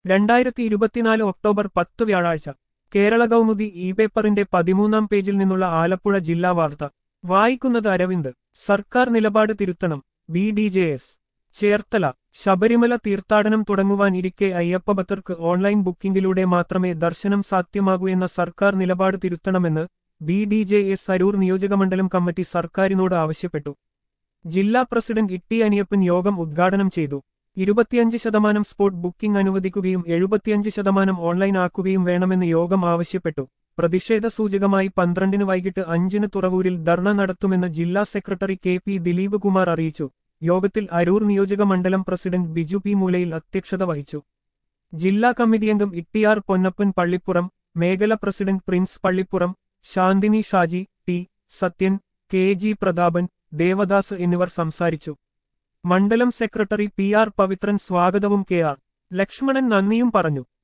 രണ്ടായിരത്തി ഇരുപത്തിനാല് ഒക്ടോബർ പത്ത് വ്യാഴാഴ്ച കേരള കൗമുദി ഇ പേപ്പറിന്റെ പതിമൂന്നാം പേജിൽ നിന്നുള്ള ആലപ്പുഴ ജില്ലാ വാർത്ത വായിക്കുന്നത് അരവിന്ദ് സർക്കാർ നിലപാട് തിരുത്തണം B D J S Cherthala Sabarimala തീർത്ഥാടനം തുടങ്ങുവാൻ ഇരിക്കെ അയ്യപ്പ ഭക്തർക്ക് ഓൺലൈൻ ബുക്കിംഗിലൂടെ മാത്രമേ ദർശനം സാധ്യമാകൂ എന്ന സർക്കാർ നിലപാട് തിരുത്തണമെന്ന് B D J S Aroor നിയോജകമണ്ഡലം കമ്മിറ്റി സർക്കാരിനോട് ആവശ്യപ്പെട്ടു ജില്ലാ പ്രസിഡന്റ് ഇട്ടി അനിയപ്പൻ യോഗം ഉദ്ഘാടനം ചെയ്തു ഇരുപത്തിയഞ്ച് ശതമാനം സ്പോട്ട് ബുക്കിംഗ് അനുവദിക്കുകയും എഴുപത്തിയഞ്ച് ശതമാനം ഓൺലൈൻ ആക്കുകയും വേണമെന്ന് യോഗം ആവശ്യപ്പെട്ടു പ്രതിഷേധ സൂചകമായി പന്ത്രണ്ടിന് വൈകിട്ട് അഞ്ചിന് തുറവൂരിൽ ധർണ നടത്തുമെന്ന് ജില്ലാ secretary K P Dileep Kumar അറിയിച്ചു യോഗത്തിൽ അരൂർ നിയോജക മണ്ഡലം പ്രസിഡന്റ് ബിജു പി മൂലയിൽ അധ്യക്ഷത വഹിച്ചു ജില്ലാ കമ്മിറ്റി അംഗം ഇട്ടിയാർ പൊന്നപ്പൻ പള്ളിപ്പുറം മേഖല president Prince Pallippuram Shanthini Shaji T Sathyan K G Prathapan Devadas എന്നിവർ സംസാരിച്ചു മണ്ഡലം സെക്രട്ടറി പി ആർ പവിത്രൻ സ്വാഗതവും കെ ആർ ലക്ഷ്മണൻ നന്ദിയും പറഞ്ഞു